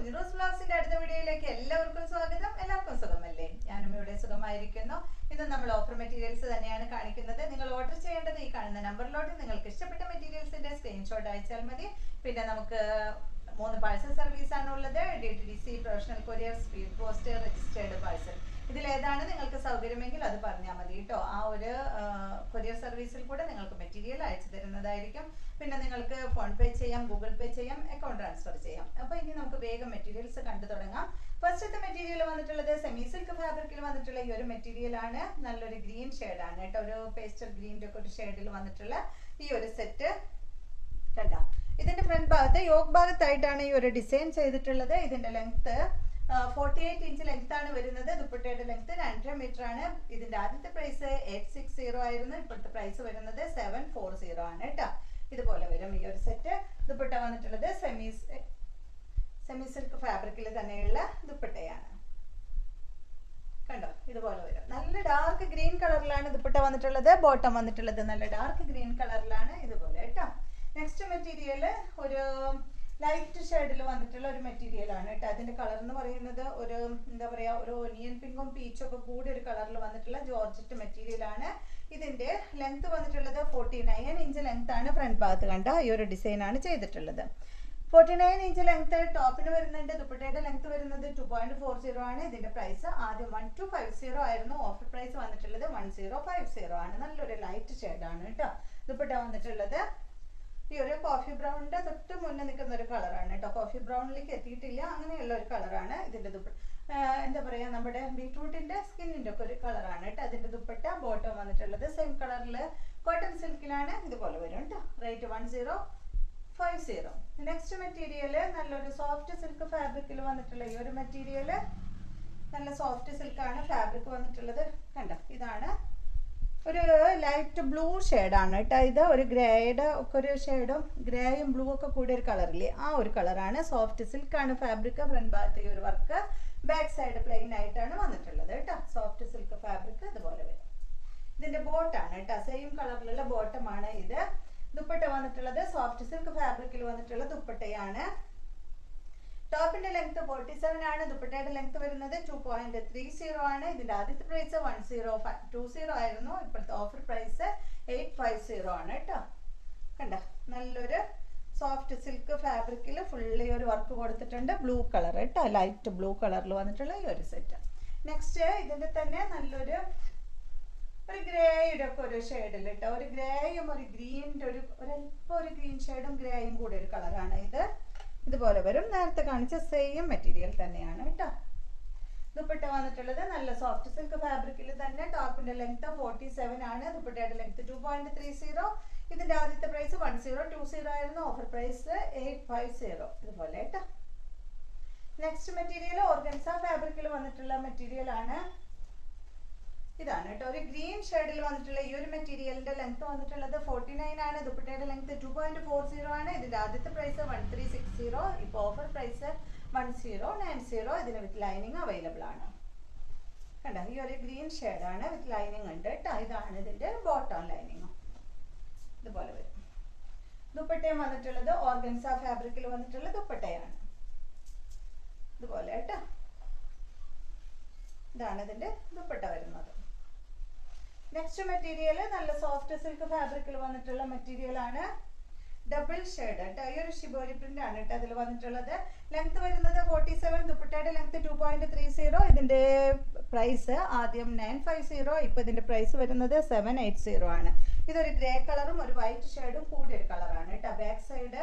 കുഞ്ഞിറോസ് വ്ലോഗ്സിന്റെ അടുത്ത വീഡിയോയിലേക്ക് എല്ലാവർക്കും സ്വാഗതം എല്ലാവർക്കും സുഖമല്ലേ ഞാനും ഇവിടെ സുഖമായിരിക്കുന്നു ഇന്ന് നമ്മൾ ഓഫർ മെറ്റീരിയൽസ് തന്നെയാണ് കാണിക്കുന്നത് നിങ്ങൾ ഓർഡർ ചെയ്യേണ്ടത് ഈ കാണുന്ന നമ്പറിലോട്ട് നിങ്ങൾക്ക് ഇഷ്ടപ്പെട്ട മെറ്റീരിയൽസിന്റെ സ്ക്രീൻഷോട്ട് അയച്ചാൽ മതി പിന്നെ നമുക്ക് മൂന്ന് പാഴ്സൽ സർവീസ് ആണ് ഉള്ളത് D T D C professional courier speed post registered parcel ഇതിലേതാണ് നിങ്ങൾക്ക് സൗകര്യമെങ്കിൽ അത് പറഞ്ഞാൽ മതി കേട്ടോ ആ ഒരു കൊറിയർ സർവീസിൽ കൂടെ നിങ്ങൾക്ക് മെറ്റീരിയൽ അയച്ചു തരുന്നതായിരിക്കും പിന്നെ നിങ്ങൾക്ക് ഫോൺ പേ ചെയ്യാം ഗൂഗിൾ പേ ചെയ്യാം അക്കൗണ്ട് ട്രാൻസ്ഫർ ചെയ്യാം അപ്പോൾ ഇനി നമുക്ക് വേഗം മെറ്റീരിയൽസ് കണ്ടു തുടങ്ങാം ഫസ്റ്റത്തെ മെറ്റീരിയൽ വന്നിട്ടുള്ളത് സെമി സിൽക്ക് ഫാബ്രിക്കിൽ വന്നിട്ടുള്ള ഈ ഒരു മെറ്റീരിയൽ ആണ് നല്ലൊരു ഗ്രീൻ ഷെയ്ഡാണ് കേട്ടോ ഒരു പേസ്റ്റൽ ഗ്രീൻ്റെ ഒക്കെ ഒരു ഷെയ്ഡിൽ വന്നിട്ടുള്ള ഈ ഒരു സെറ്റ് കണ്ടോ ഇതിന്റെ ഫ്രണ്ട് ഭാഗത്ത് യോഗ് ഭാഗത്തായിട്ടാണ് ഈ ഒരു ഡിസൈൻ ചെയ്തിട്ടുള്ളത് ഇതിന്റെ length forty eight inch length ആണ് വരുന്നത് ദുപ്പട്ടയുടെ ലെങ്ത് രണ്ടര മീറ്റർ ആണ് ഇതിന്റെ ആദ്യത്തെ പ്രൈസ് എയ്റ്റ് സിക്സ് സീറോ ആയിരുന്നു ഇപ്പോഴത്തെ പ്രൈസ് വരുന്നത് സെവൻ ഫോർ സീറോ ആണ് കേട്ടോ ഇതുപോലെ വരും ഈ ഒരു സെറ്റ് ദുപ്പട്ട വന്നിട്ടുള്ളത് സെമി സെമി സിൽക്ക് ഫാബ്രിക്കിൽ തന്നെയുള്ള ദുപ്പട്ടയാണ് കണ്ടോ ഇതുപോലെ വരും നല്ല ഡാർക്ക് ഗ്രീൻ കളറിലാണ് ദുപ്പട്ട വന്നിട്ടുള്ളത് ബോട്ടം വന്നിട്ടുള്ളത് നല്ല ഡാർക്ക് ഗ്രീൻ കളറിലാണ് ഇതുപോലെ കേട്ടോ നെക്സ്റ്റ് മെറ്റീരിയൽ ഒരു ലൈറ്റ് ഷെയ്ഡിൽ വന്നിട്ടുള്ള ഒരു മെറ്റീരിയൽ ആണ് കേട്ടോ അതിന്റെ കളർ എന്ന് പറയുന്നത് ഒരു എന്താ പറയാ ഒരു ഒനിയൻ പിങ്കും പീച്ചും ഒക്കെ കൂടി ഒരു കളറിൽ വന്നിട്ടുള്ള ജോർജറ്റ് മെറ്റീരിയൽ ആണ് ഇതിന്റെ ലെങ്ത് വന്നിട്ടുള്ളത് ഫോർട്ടി നയൻ ഇഞ്ച് ലെങ്ത് ആണ് ഫ്രണ്ട് ഭാഗത്ത് കണ്ട ഈ ഒരു ഡിസൈൻ ആണ് ചെയ്തിട്ടുള്ളത് ഫോർട്ടി നയൻ ഇഞ്ച് ലെങ്ത് ടോപ്പിന് വരുന്നുണ്ട് ദുപ്പട്ടയുടെ ലെങ്ത് വരുന്നത് ടു പോയിന്റ് ഫോർ സീറോ ആണ് ഇതിന്റെ പ്രൈസ് ആദ്യം വൺ ടു ഫൈവ് സീറോ ആയിരുന്നു ഓഫർ പ്രൈസ് വന്നിട്ടുള്ളത് വൺ സീറോ ഫൈവ് സീറോ ആണ് നല്ലൊരു ലൈറ്റ് ഷെയ്ഡാണ് കേട്ടോ ദുപ്പട്ട വന്നിട്ടുള്ളത് ഈ ഒരു കോഫി ബ്രൗണിന്റെ തൊട്ട് മുന്നേ നിൽക്കുന്ന ഒരു കളറാണ് കേട്ടോ കോഫി ബ്രൗണിലേക്ക് എത്തിയിട്ടില്ല അങ്ങനെയുള്ള ഒരു കളറാണ് ഇതിന്റെ ദുപ്പട്ട എന്താ പറയാ നമ്മുടെ ബീട്രൂട്ടിന്റെ സ്കിന്നിന്റെ ഒക്കെ ഒരു കളറാണ് കേട്ടോ അതിന്റെ ദുപ്പട്ട ബോട്ടം വന്നിട്ടുള്ളത് സെയിം കളറിൽ കോട്ടൺ സിൽക്കിലാണ് ഇതുപോലെ വരും കേട്ടോ rate one zero five zero next material നല്ലൊരു സോഫ്റ്റ് സിൽക്ക് ഫാബ്രിക്കിൽ വന്നിട്ടുള്ള ഈ ഒരു മെറ്റീരിയൽ നല്ല സോഫ്റ്റ് സിൽക്കാണ് ഫാബ്രിക് വന്നിട്ടുള്ളത് കണ്ടോ ഇതാണ് ഒരു ലൈറ്റ് ബ്ലൂ ഷെയ്ഡാണ് കേട്ടോ ഇത് ഒരു ഗ്രേയുടെ ഒക്കെ ഒരു ഷെയ്ഡും ഗ്രേയും ബ്ലൂ ഒക്കെ കൂടിയ ഒരു കളറില്ലേ ആ ഒരു കളറാണ് സോഫ്റ്റ് സിൽക്കാണ് ഫാബ്രിക് ഫ്രണ്ട് ഭാഗത്ത് ഈ ഒരു വർക്ക് ബാക്ക് സൈഡ് പ്ലെയിൻ ആയിട്ടാണ് വന്നിട്ടുള്ളത് കേട്ടോ സോഫ്റ്റ് സിൽക്ക് ഫാബ്രിക് ഇതുപോലെ വരും ഇതിന്റെ ബോട്ടാണ് കേട്ടോ സെയിം കളറിലുള്ള ബോട്ടമാണ് ഇത് ദുപ്പട്ട വന്നിട്ടുള്ളത് സോഫ്റ്റ് സിൽക്ക് ഫാബ്രിക്കിൽ വന്നിട്ടുള്ള ദുപ്പട്ടയാണ് ടോപ്പിന്റെ ലെങ്ത് ഫോർട്ടി സെവൻ ആണ് ദുപ്പട്ടയുടെ ലെങ്ത് വരുന്നത് ടു പോയിന്റ് ത്രീ സീറോ ആണ് ഇതിന്റെ ആദ്യത്തെ price one zero two zero ആയിരുന്നു ഇപ്പോഴത്തെ offer price eight five zero ആണ് കേട്ടോ കണ്ട നല്ലൊരു സോഫ്റ്റ് സിൽക്ക് ഫാബ്രിക്കിൽ ഫുള്ളി ഒരു വർക്ക് കൊടുത്തിട്ടുണ്ട് ബ്ലൂ കളർ കേട്ടോ ലൈറ്റ് ബ്ലൂ കളറിൽ വന്നിട്ടുള്ള ഈ ഒരു സെറ്റ് നെക്സ്റ്റ് ഇതിന്റെ തന്നെ നല്ലൊരു ഒരു ഗ്രേയുടെ ഒക്കെ ഒരു ഷെയ്ഡിൽ കേട്ടോ ഒരു ഗ്രേയും ഒരു ഗ്രീനിന്റെ ഒരു ഒരല്പം ഒരു ഗ്രീൻ ഷെയ്ഡും ഗ്രേയും കൂടി ഒരു കളറാണ് ഇത് ഇതുപോലെ വരും നേരത്തെ കാണിച്ച സെയിം മെറ്റീരിയൽ തന്നെയാണ് കേട്ടോ ദുപ്പട്ട വന്നിട്ടുള്ളത് നല്ല സോഫ്റ്റ് സിൽക്ക് ഫാബ്രിക്കിൽ തന്നെ ടോപ്പിന്റെ ലെങ്ത് ഫോർട്ടി സെവൻ ആണ് ദുപ്പട്ടയുടെ length two point three zero ഇതിന്റെ ആദ്യത്തെ price one zero two zero ആയിരുന്നു offer price eight five zero ഇതുപോലെ കേട്ടോ നെക്സ്റ്റ് മെറ്റീരിയൽ ഓർഗൻസ ഫാബ്രിക്കിൽ വന്നിട്ടുള്ള മെറ്റീരിയൽ ആണ് ഇതാണ് കേട്ടോ ഒരു ഗ്രീൻ ഷെയ്ഡിൽ വന്നിട്ടുള്ള ഈ ഒരു മെറ്റീരിയലിന്റെ ലെങ്ത് വന്നിട്ടുള്ളത് ഫോർട്ടി നയൻ ആണ് ദുപ്പട്ടയുടെ length two point four zero ആണ് ഇതിന്റെ ആദ്യത്തെ price one three six zero ഇപ്പോൾ offer price one zero nine zero ഇതിന് വിത്ത് ലൈനിങ് അവൈലബിൾ ആണ് കണ്ടോ ഈ ഒരു ഗ്രീൻ ഷെയ്ഡാണ് വിത്ത് ലൈനിങ് ഉണ്ട് കേട്ടോ ഇതാണ് ഇതിന്റെ ബോട്ടം ലൈനിങ് ഇതുപോലെ വരും ദുപ്പട്ടയും വന്നിട്ടുള്ളത് ഓർഗൻസ ഫാബ്രിക്കിൽ വന്നിട്ടുള്ള ദുപ്പട്ടയാണ് ഇതുപോലെ കേട്ടോ ഇതാണ് ഇതിന്റെ ദുപ്പട്ട വരുന്നത് നെക്സ്റ്റ് മെറ്റീരിയൽ നല്ല സോഫ്റ്റ് സിൽക്ക് ഫാബ്രിക്കിൽ വന്നിട്ടുള്ള മെറ്റീരിയൽ ആണ് ഡബിൾ ഷെയ്ഡ് കേട്ടോ ഈ ഒരു ഷിബോരി പ്രിന്റ് ആണ് കേട്ടോ അതിൽ വന്നിട്ടുള്ളത് ലെങ്ത് വരുന്നത് ഫോർട്ടി സെവൻ ദുപ്പട്ടയുടെ length two point three zero ഇതിന്റെ പ്രൈസ് ആദ്യം നയൻ ഫൈവ് സീറോ ഇപ്പൊ ഇതിന്റെ പ്രൈസ് വരുന്നത് സെവൻ എയ്റ്റ് സീറോ ആണ് ഇതൊരു ഗ്രേ കളറും ഒരു വൈറ്റ് ഷെയ്ഡും കൂടിയ ഒരു കളറാണ് കേട്ടോ back side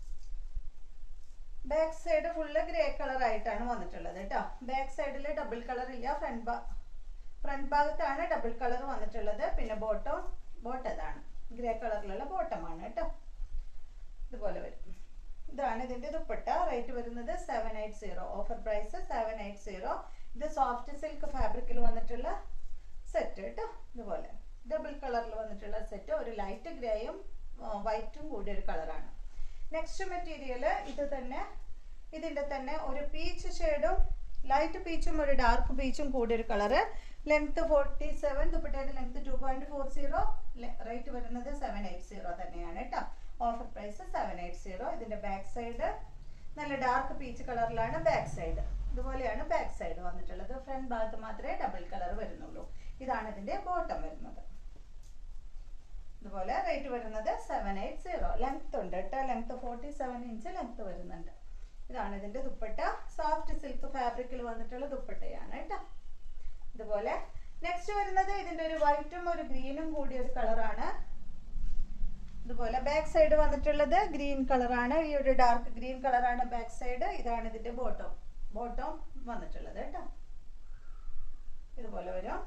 back side full grey colour ആയിട്ടാണ് വന്നിട്ടുള്ളത് കേട്ടോ ബാക്ക് സൈഡിൽ ഡബിൾ കളർ ഇല്ല ഫ്രണ്ട് ഭാ ഫ്രണ്ട് ഭാഗത്താണ് ഡബിൾ കളർ വന്നിട്ടുള്ളത് പിന്നെ ബോട്ടം ബോട്ടം ഇതാണ് ഗ്രേ കളറിലുള്ള ബോട്ടമാണ് കേട്ടോ ഇതുപോലെ വരും ഇതാണ് ഇതിന്റെ ദുപ്പട്ട റേറ്റ് വരുന്നത് seven eight zero offer price seven eight zero ഇത് സോഫ്റ്റ് സിൽക്ക് ഫാബ്രിക്കിൽ വന്നിട്ടുള്ള സെറ്റ് കേട്ടോ ഇതുപോലെ ഡബിൾ കളറിൽ വന്നിട്ടുള്ള സെറ്റ് ഒരു ലൈറ്റ് ഗ്രേയും വൈറ്റും കൂടിയ ഒരു കളറാണ് നെക്സ്റ്റ് മെറ്റീരിയൽ ഇത് തന്നെ ഇതിന്റെ തന്നെ ഒരു പീച്ച് ഷെയ്ഡും ലൈറ്റ് പീച്ചും ഒരു ഡാർക്ക് പീച്ചും കൂടിയ ഒരു കളറ് ലെങ്ത് ഫോർട്ടി സെവൻ ദുപ്പട്ടയുടെ length two point four zero rate വരുന്നത് സെവൻ എയ്റ്റ് സീറോ തന്നെയാണ് കേട്ടോ offer price seven eight zero ഇതിന്റെ ബാക്ക് സൈഡ് നല്ല ഡാർക്ക് പീച്ച് കളറിലാണ് ബാക്ക് സൈഡ് ഇതുപോലെയാണ് ബാക്ക് സൈഡ് വന്നിട്ടുള്ളത് ഫ്രണ്ട് ഭാഗത്ത് മാത്രമേ ഡബിൾ കളർ വരുന്നുള്ളൂ ഇതാണ് ഇതിന്റെ ബോട്ടം വരുന്നത് ഇതുപോലെ റേറ്റ് വരുന്നത് സെവൻ എയ്റ്റ് സീറോ ലെങ്ത് ഉണ്ട് കേട്ടോ length forty seven inch length വരുന്നുണ്ട് ഇതാണ് ഇതിന്റെ ദുപ്പട്ട സോഫ്റ്റ് സിൽക്ക് ഫാബ്രിക്കിൽ വന്നിട്ടുള്ള ദുപ്പട്ടയാണ് കേട്ടോ ഇതുപോലെ നെക്സ്റ്റ് വരുന്നത് ഇതിന്റെ ഒരു വൈറ്റും ഒരു ഗ്രീനും കൂടിയ ഒരു കളറാണ് ഇതുപോലെ ബാക്ക് സൈഡ് വന്നിട്ടുള്ളത് ഗ്രീൻ കളറാണ് ഈ ഒരു ഡാർക്ക് ഗ്രീൻ കളറാണ് ബാക്ക് സൈഡ് ഇതാണ് ഇതിന്റെ ബോട്ടം ബോട്ടം വന്നിട്ടുള്ളത് കേട്ടോ ഇതുപോലെ വരും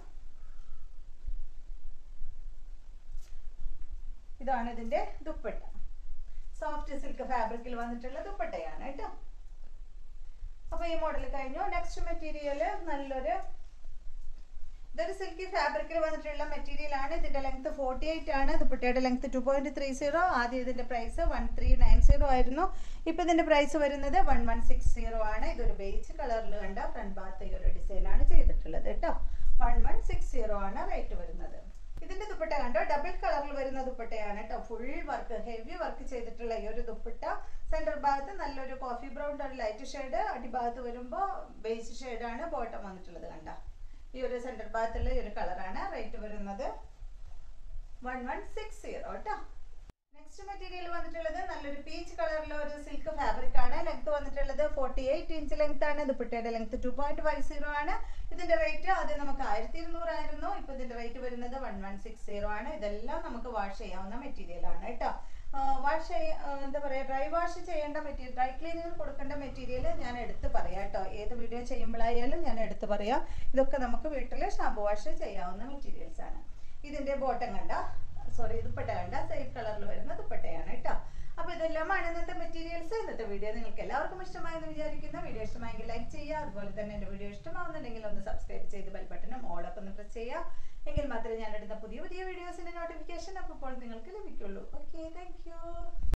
ഇതാണ് ഇതിന്റെ ദുപ്പട്ട സോഫ്റ്റ് സിൽക്ക് ഫാബ്രിക്കിൽ വന്നിട്ടുള്ള ദുപ്പട്ടയാണ് കേട്ടോ അപ്പൊ ഈ മോഡൽ കഴിഞ്ഞു നെക്സ്റ്റ് മെറ്റീരിയൽ നല്ലൊരു ഇതൊരു സിൽക്കി ഫാബ്രിക്കിൽ വന്നിട്ടുള്ള മെറ്റീരിയൽ ആണ് ഇതിന്റെ ലെങ്ത് ഫോർട്ടി എയ്റ്റ് ആണ് ദുപ്പട്ടയുടെ length two point three zero ആദ്യം ഇതിന്റെ price one three nine zero ആയിരുന്നു ഇപ്പൊ ഇതിന്റെ പ്രൈസ് വരുന്നത് വൺ വൺ സിക്സ് സീറോ ആണ് ഇതൊരു ബേജ് കളറിൽ കണ്ട ഫ്രണ്ട് ഭാഗത്ത് ഈ ഒരു ഡിസൈൻ ആണ് ചെയ്തിട്ടുള്ളത് കേട്ടോ വൺ വൺ സിക്സ് സീറോ ആണ് റേറ്റ് വരുന്നത് ഇതിന്റെ ദുപ്പട്ട കണ്ടോ ഡബിൾ കളറിൽ വരുന്ന ദുപ്പട്ടയാണ് കേട്ടോ ഫുൾ വർക്ക് ഹെവി വർക്ക് ചെയ്തിട്ടുള്ള ഈ ഒരു ദുപ്പട്ട സെന്റർ ഭാഗത്ത് നല്ലൊരു കോഫി ബ്രൗൺ ഒരു ലൈറ്റ് ഷെയ്ഡ് അടിഭാഗത്ത് വരുമ്പോൾ ബേസ് ഷെയ്ഡാണ് ബോട്ടം വന്നിട്ടുള്ളത് കണ്ട ഈ ഒരു സെന്റർ ഭാഗത്തുള്ള ഈ ഒരു കളറാണ് റേറ്റ് വരുന്നത് വൺ വൺ സിക്സ് സീറോ കേട്ടോ നെക്സ്റ്റ് മെറ്റീരിയൽ വന്നിട്ടുള്ളത് നല്ലൊരു പീച്ച് കളറിലെ ഒരു സിൽക്ക് ഫാബ്രിക് ആണ് ലെങ്ത് വന്നിട്ടുള്ളത് ഫോർട്ടി എയ്റ്റ് ഇഞ്ച് ലെങ്ത് ആണ് ദുപ്പട്ടയുടെ length two point five zero ആണ് ഇതിന്റെ റേറ്റ് ആദ്യം നമുക്ക് ആയിരത്തി ഇരുന്നൂറായിരുന്നു ഇപ്പൊ ഇതിന്റെ റേറ്റ് വരുന്നത് വൺ വൺ സിക്സ് സീറോ ആണ് ഇതെല്ലാം നമുക്ക് വാഷ് ചെയ്യാവുന്ന മെറ്റീരിയൽ ആണ് കേട്ടോ വാഷ് എന്താ പറയാ ഡ്രൈ വാഷ് ചെയ്യേണ്ട മെറ്റീരിയൽ ഡ്രൈ ക്ലീനിങ്ങിൽ കൊടുക്കേണ്ട മെറ്റീരിയൽ ഞാൻ എടുത്ത് പറയാം കേട്ടോ ഏത് വീഡിയോ ചെയ്യുമ്പോഴായാലും ഞാൻ എടുത്ത് പറയാം ഇതൊക്കെ നമുക്ക് വീട്ടിൽ ഷാമ്പു വാഷ് ചെയ്യാവുന്ന മെറ്റീരിയൽസ് ആണ് ഇതിന്റെ ബോട്ടം കണ്ട സോറി ദുപ്പട്ട കണ്ട സെയിം കളറിൽ വരുന്ന ദുപ്പട്ടയാണ് കേട്ടോ അപ്പൊ ഇതെല്ലാമാണ് ഇന്നത്തെ മെറ്റീരിയൽസ് ഇന്നത്തെ വീഡിയോ നിങ്ങൾക്ക് എല്ലാവർക്കും ഇഷ്ടമായെന്ന് വിചാരിക്കുന്ന വീഡിയോ ഇഷ്ടമായെങ്കിൽ ലൈക്ക് ചെയ്യുക അതുപോലെ തന്നെ എന്റെ വീഡിയോ ഇഷ്ടമാവുന്നുണ്ടെങ്കിൽ ഒന്ന് സബ്സ്ക്രൈബ് ചെയ്ത് ബെൽ ബട്ടണും ഓളൊക്കെ ഒന്ന് പ്രസ് ചെയ്യുക എങ്കിൽ മാത്രമേ ഞാൻ എടുത്ത പുതിയ പുതിയ വീഡിയോസിന്റെ നോട്ടിഫിക്കേഷൻ അപ്പോൾ നിങ്ങൾക്ക് ലഭിക്കുള്ളൂ ഓക്കെ താങ്ക്